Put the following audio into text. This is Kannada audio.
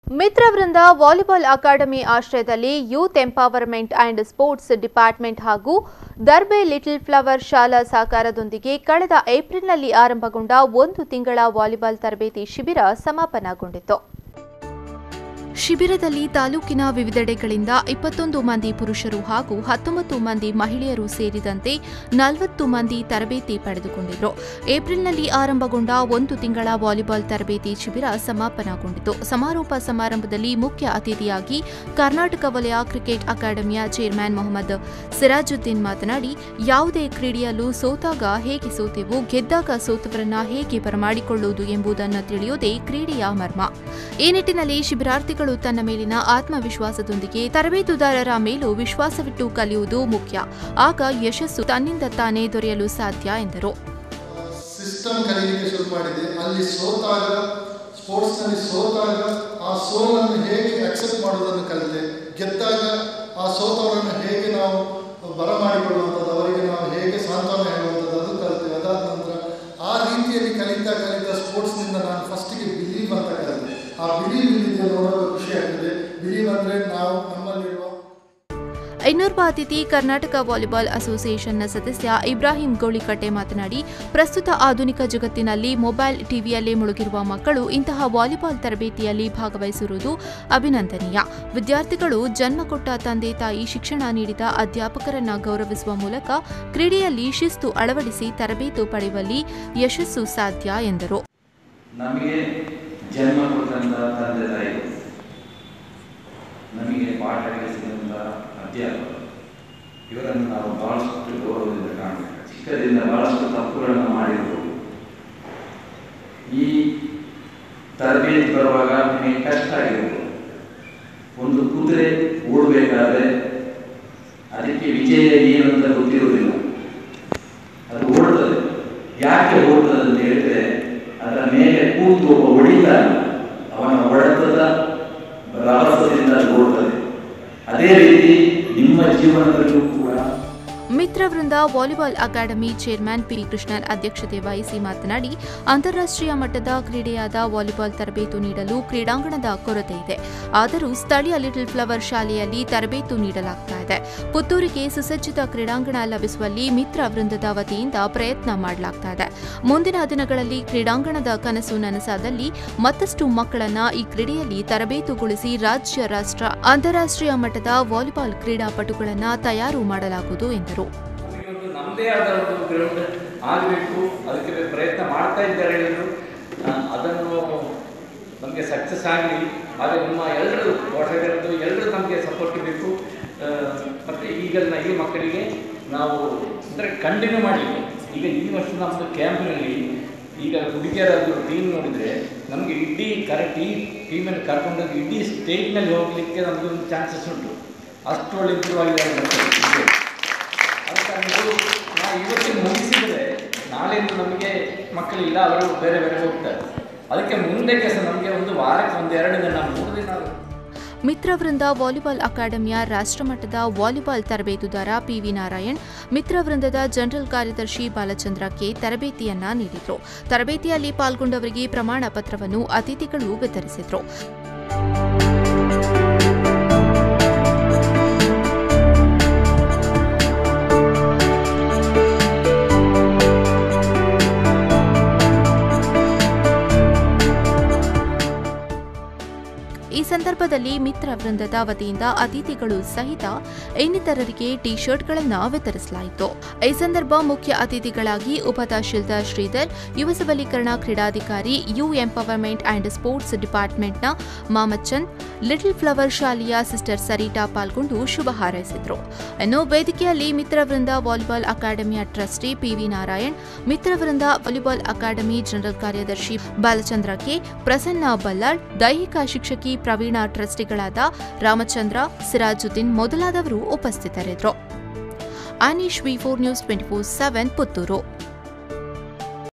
ಮಿತ್ರವೃಂದ ವಾಲಿಬಾಲ್ ಅಕಾಡೆಮಿ ಆಶ್ರಯದಲ್ಲಿ youth empowerment and sports department ಹಾಗೂ ದರ್ಬೆ ಲಿಟಲ್ ಫ್ಲವರ್ ಶಾಲಾ ಸಹಕಾರದೊಂದಿಗೆ ಕಳೆದ ಏಪ್ರಿಲ್ನಲ್ಲಿ ಆರಂಭಗೊಂಡ ಒಂದು ತಿಂಗಳ ವಾಲಿಬಾಲ್ ತರಬೇತಿ ಶಿಬಿರ ಸಮಾಪನಗೊಂಡಿತು ಶಿಬಿರದಲ್ಲಿ ತಾಲೂಕಿನ ವಿವಿಧೆಡೆಗಳಿಂದ ಇಪ್ಪತ್ತೊಂದು ಮಂದಿ ಪುರುಷರು ಹಾಗೂ ಹತ್ತೊಂಬತ್ತು ಮಂದಿ ಮಹಿಳೆಯರು ಸೇರಿದಂತೆ ನಲವತ್ತು ಮಂದಿ ತರಬೇತಿ ಪಡೆದುಕೊಂಡಿದ್ದರು ಏಪ್ರಿಲ್ನಲ್ಲಿ ಆರಂಭಗೊಂಡ ಒಂದು ತಿಂಗಳ ವಾಲಿಬಾಲ್ ತರಬೇತಿ ಶಿಬಿರ ಸಮಾಪನಗೊಂಡಿತು ಸಮಾರೋಪ ಸಮಾರಂಭದಲ್ಲಿ ಮುಖ್ಯ ಅತಿಥಿಯಾಗಿ ಕರ್ನಾಟಕ ವಲಯ ಕ್ರಿಕೆಟ್ ಅಕಾಡೆಮಿಯ ಚೇರ್ಮನ್ ಮೊಹಮ್ಮದ್ ಸಿರಾಜುದ್ದೀನ್ ಮಾತನಾಡಿ ಯಾವುದೇ ಕ್ರೀಡೆಯಲ್ಲೂ ಸೋತಾಗ ಹೇಗೆ ಸೋತೆವು ಗೆದ್ದಾಗ ಸೋತವರನ್ನ ಹೇಗೆ ಬರಮಾಡಿಕೊಳ್ಳುವುದು ಎಂಬುದನ್ನು ತಿಳಿಯುವುದೇ ಕ್ರೀಡೆಯ ಮರ್ಮ ಈ ನಿಟ್ಟಿನಲ್ಲಿ ಶಿಬಿರಾರ್ಥಿಗಳು ತನ್ನ ಮೇಲಿನ ಆತ್ಮವಿಶ್ವಾಸದೊಂದಿಗೆ ತರಬೇತುದಾರರ ಮೇಲೂ ವಿಶ್ವಾಸವಿಟ್ಟು ಕಲಿಯುವುದು ಮುಖ್ಯ ಆಗ ಯಶಸ್ಸು ತನ್ನಿಂದ ತಾನೇ ದೊರೆಯಲು ಸಾಧ್ಯ ಎಂದರು ಸಿಸ್ಟಮ್ ಕಲೀಲಿಕ್ಕೆ ಶುರು ಮಾಡಿದೆ ಅಲ್ಲಿ ಸೋತಾಗ ಸ್ಪೋರ್ಟ್ಸ್ನಲ್ಲಿ ಸೋತಾಗ ಆ ಸೋಲನ್ನು ಹೇಗೆ ಅಕ್ಸೆಪ್ಟ್ ಮಾಡೋದನ್ನು ಕಲಿತೆ ಗೆದ್ದಾಗ ಆ ಸೋತವರನ್ನು ಹೇಗೆ ನಾವು ಬರಮಾಡಿಕೊಳ್ಳುವಂಥದ್ದು ಅವರಿಗೆ ನಾವು ಹೇಗೆ ಸಾಂತ್ವನ ಹೇಳುವಂಥದ್ದು ಅದು ಕಲಿತೆ ಅದಾದ ನಂತರ ಆ ರೀತಿಯಲ್ಲಿ ಕಲಿತಾ ಕಲಿತಾ ಸ್ಪೋರ್ಟ್ಸ್ನಿಂದ ನಾನು ಫಸ್ಟಿಗೆ ಬಿಲೀವ್ ಅಂತ ಕಲಿತೆ ಆ ಬಿಲೀವ್ ಇಲ್ಲಿದೆ ನೋಡಲು ಖುಷಿ ಆಗ್ತದೆ ಬಿಲೀವ್ ಅಂದರೆ ನಾವು ನಮ್ಮಲ್ಲಿರುವ ಇನ್ನೋರ್ವ ಅತಿಥಿ ಕರ್ನಾಟಕ ವಾಲಿಬಾಲ್ ಅಸೋಸಿಯೇಷನ್ನ ಸದಸ್ಯ ಇಬ್ರಾಹಿಂ ಗೋಳಿಕಟ್ಟೆ ಮಾತನಾಡಿ ಪ್ರಸ್ತುತ ಆಧುನಿಕ ಜಗತ್ತಿನಲ್ಲಿ ಮೊಬೈಲ್ ಟಿವಿಯಲ್ಲೇ ಮುಳುಗಿರುವ ಮಕ್ಕಳು ಇಂತಹ ವಾಲಿಬಾಲ್ ತರಬೇತಿಯಲ್ಲಿ ಭಾಗವಹಿಸಿರುವುದು ಅಭಿನಂದನೀಯ ವಿದ್ಯಾರ್ಥಿಗಳು ಜನ್ಮ ಕೊಟ್ಟ ತಂದೆ ತಾಯಿ ಶಿಕ್ಷಣ ನೀಡಿದ ಅಧ್ಯಾಪಕರನ್ನ ಗೌರವಿಸುವ ಮೂಲಕ ಕ್ರೀಡೆಯಲ್ಲಿ ಶಿಸ್ತು ಅಳವಡಿಸಿ ತರಬೇತು ಪಡೆಯುವಲ್ಲಿ ಯಶಸ್ಸು ಸಾಧ್ಯ ಎಂದರು ನಮಗೆ ಜನ್ಮ ಕೊಟ್ಟಂತ ತಂದೆ ತಾಯಿ ನಮಗೆ ಪಾಠ ಕಲಿಸಿದಂಥ ಅಧ್ಯಾಪಕರು ಇವರನ್ನು ನಾವು ಬಹಳಷ್ಟು ಗೌರವದಿಂದ ಕಾಣಬೇಕು ಚಿಕ್ಕದಿಂದ ಬಹಳಷ್ಟು ತಪ್ಪುಗಳನ್ನು ಮಾಡಿರ್ಬೋದು ಈ ತರಬೇತಿ ಬರುವಾಗ ನಿಮಗೆ ಕಷ್ಟ ಆಗಿರ್ಬೋದು ಒಂದು ಕುದುರೆ ಓಡಬೇಕಾದ್ರೆ ಅದಕ್ಕೆ ವಿಜಯ ಏನು ಅಂತ ಗೊತ್ತಿರುವುದಿಲ್ಲ ಅದು ಓಡ್ತದೆ ಯಾಕೆ ಓಡ್ತದೆ ಅಂತ ಹೇಳಿದ್ರೆ ಅದರ ಮೇಲೆ ಕೂತು ಒಬ್ಬ ಹೊಡಿತಾನೆ ಅವನ ಹೊಡೆತದ ರಭಸದಿಂದ ಅದು ಓಡ್ತದೆ ಅದೇ ರೀತಿ ನಿಮ್ಮ ಜೀವನದಲ್ಲೂ ಕೂಡ Mitravrinda volleyball academy chairman P Krishnan ಅಧ್ಯಕ್ಷತೆ ವಹಿಸಿ ಮಾತನಾಡಿ ಅಂತಾರಾಷ್ಟ್ರೀಯ ಮಟ್ಟದ ಕ್ರೀಡೆಯಾದ ವಾಲಿಬಾಲ್ ತರಬೇತು ನೀಡಲು ಕ್ರೀಡಾಂಗಣದ ಕೊರತೆ ಇದೆ ಆದರೂ ಸ್ಥಳೀಯ ಲಿಟಲ್ ಫ್ಲವರ್ ಶಾಲೆಯಲ್ಲಿ ತರಬೇತು ನೀಡಲಾಗ್ತಾ ಇದೆ ಪುತ್ತೂರಿಗೆ ಸುಸಜ್ಜಿತ ಕ್ರೀಡಾಂಗಣ ಲಭಿಸುವಲ್ಲಿ ಮಿತ್ರ ವೃಂದದ ವತಿಯಿಂದ ಪ್ರಯತ್ನ ಮಾಡಲಾಗ್ತಾ ಇದೆ ಮುಂದಿನ ದಿನಗಳಲ್ಲಿ ಕ್ರೀಡಾಂಗಣದ ಕನಸು ನನಸಾದಲ್ಲಿ ಮತ್ತಷ್ಟು ಮಕ್ಕಳನ್ನ ಈ ಕ್ರೀಡೆಯಲ್ಲಿ ತರಬೇತುಗೊಳಿಸಿ ರಾಜ್ಯ ರಾಷ್ಟ್ರ ಅಂತಾರಾಷ್ಟ್ರೀಯ ಮಟ್ಟದ ವಾಲಿಬಾಲ್ ಕ್ರೀಡಾಪಟುಗಳನ್ನ ತಯಾರು ಮಾಡಲಾಗುವುದು ಎಂದರು ನಮಗೆ ಒಂದು ನಮ್ಮದೇ ಆದ ಒಂದು ಗ್ರೌಂಡ್ ಆಗಬೇಕು ಅದಕ್ಕೆ ಪ್ರಯತ್ನ ಮಾಡ್ತಾ ಇದ್ದಾರೆ ಎಲ್ಲರೂ ಆ, ಅದನ್ನು ನಮಗೆ ಸಕ್ಸಸ್ ಆಗಲಿ ಆದರೆ ನಿಮ್ಮ ಎಲ್ಲರೂ ಪೋಷಕರದ್ದು ಎಲ್ಲರೂ ನಮಗೆ ಸಪೋರ್ಟ್ ಬೇಕು ಆ, ಮತ್ತು ಈಗಿನ ಈ ಮಕ್ಕಳಿಗೆ ನಾವು ಅಂದರೆ ಕಂಟಿನ್ಯೂ ಮಾಡಲಿಕ್ಕೆ ಈಗ ಈ ವರ್ಷ ನಮ್ಮದು ಕ್ಯಾಂಪ್ನಲ್ಲಿ ಈಗ ಹುಡುಗಿಯರದ್ದು ಟೀಮ್ ನೋಡಿದರೆ ನಮಗೆ ಇಡೀ ಕರೆಕ್ಟ್ ಈ ಟೀಮನ್ನು ಕರ್ಕೊಂಡೋಗಿ ಇಡೀ ಸ್ಟೇಟ್ನಲ್ಲಿ ಹೋಗಲಿಕ್ಕೆ ನಮಗೆ ಒಂದು ಚಾನ್ಸಸ್ ಉಂಟು ಅಷ್ಟು ಒಳ್ಳೆ ಇಂಪ್ರೂವ್ ಆಗಿದ್ದಾರೆ ಮಕ್ಕಳು ಅಂತ ನೀವು ನಾವು ಇವತ್ತಿನ ಮುಗಿಸಿದರೆ ನಾಳೆಯಿಂದ ನಮಗೆ ಮಕ್ಕಳಿಲ್ಲ ಅವರು ಬೇರೆ ಬೇರೆ ಹೋಗ್ತಾರೆ ಅದಕ್ಕೆ ಮುಂದಕ್ಕೆ ಸಹ ನಮಗೆ ಒಂದು ವಾರಕ್ಕೆ ಒಂದು ಎರಡು ದಿನ ಮೂರು ದಿನ ಮಿತ್ರವೃಂದ ವಾಲಿಬಾಲ್ ಅಕಾಡೆಮಿಯ ರಾಷ್ಟ್ರಮಟ್ಟದ ವಾಲಿಬಾಲ್ ತರಬೇತುದಾರ ಪಿವಿ ನಾರಾಯಣ್ ಮಿತ್ರವೃಂದದ ಜನರಲ್ ಕಾರ್ಯದರ್ಶಿ ಬಾಲಚಂದ್ರ ಕೆ ತರಬೇತಿಯನ್ನ ನೀಡಿದರು ತರಬೇತಿಯಲ್ಲಿ ಪಾಲ್ಗೊಂಡವರಿಗೆ ಪ್ರಮಾಣ ಪತ್ರವನ್ನು ಅತಿಥಿಗಳು ವಿತರಿಸಿದರು ಈ ಸಂದರ್ಭದಲ್ಲಿ ಮಿತ್ರ ವೃಂದದ ವತಿಯಿಂದ ಅತಿಥಿಗಳು ಸಹಿತ ಇನ್ನಿತರರಿಗೆ ಟಿ ಶರ್ಟ್ಗಳನ್ನು ವಿತರಿಸಲಾಯಿತು ಈ ಸಂದರ್ಭ ಮುಖ್ಯ ಅತಿಥಿಗಳಾಗಿ ಉಪ ತಹಶೀಲ್ದಾರ್ ಶ್ರೀಧರ್ ಯುವ ಸಬಲೀಕರಣ ಕ್ರೀಡಾಧಿಕಾರಿ ಯು ಎಂಪವರ್ಮೆಂಟ್ ಅಂಡ್ ಸ್ಪೋರ್ಟ್ಸ್ ಡಿಪಾರ್ಟ್ಮೆಂಟ್ನ ಮಾಮದ್ ಚಂದ್ ಲಿಟಲ್ ಫ್ಲವರ್ ಶಾಲೆಯ ಸಿಸ್ಟರ್ ಸರಿಟಾ ಪಾಲ್ಗೊಂಡು ಶುಭ ಹಾರೈಸಿದರು ಇನ್ನು ವೇದಿಕೆಯಲ್ಲಿ ಮಿತ್ರವೃಂದ ವಾಲಿಬಾಲ್ ಅಕಾಡೆಮಿಯ trustee P V Narayan Mitravrinda volleyball academy general ಕಾರ್ಯದರ್ಶಿ ಬಾಲಚಂದ್ರ ಕೆ ಪ್ರಸನ್ನ ಬಲ್ಲಾಳ್ ದೈಹಿಕ ಶಿಕ್ಷಕಿ ಪ್ರವೀಣಾ ಟ್ರಸ್ಟಿಗಳಾದ ರಾಮಚಂದ್ರ ಸಿರಾಜುದ್ದೀನ್ ಮೊದಲಾದವರು ಉಪಸ್ಥಿತರಿದ್ದರು Anish V four news twenty four seven Puttur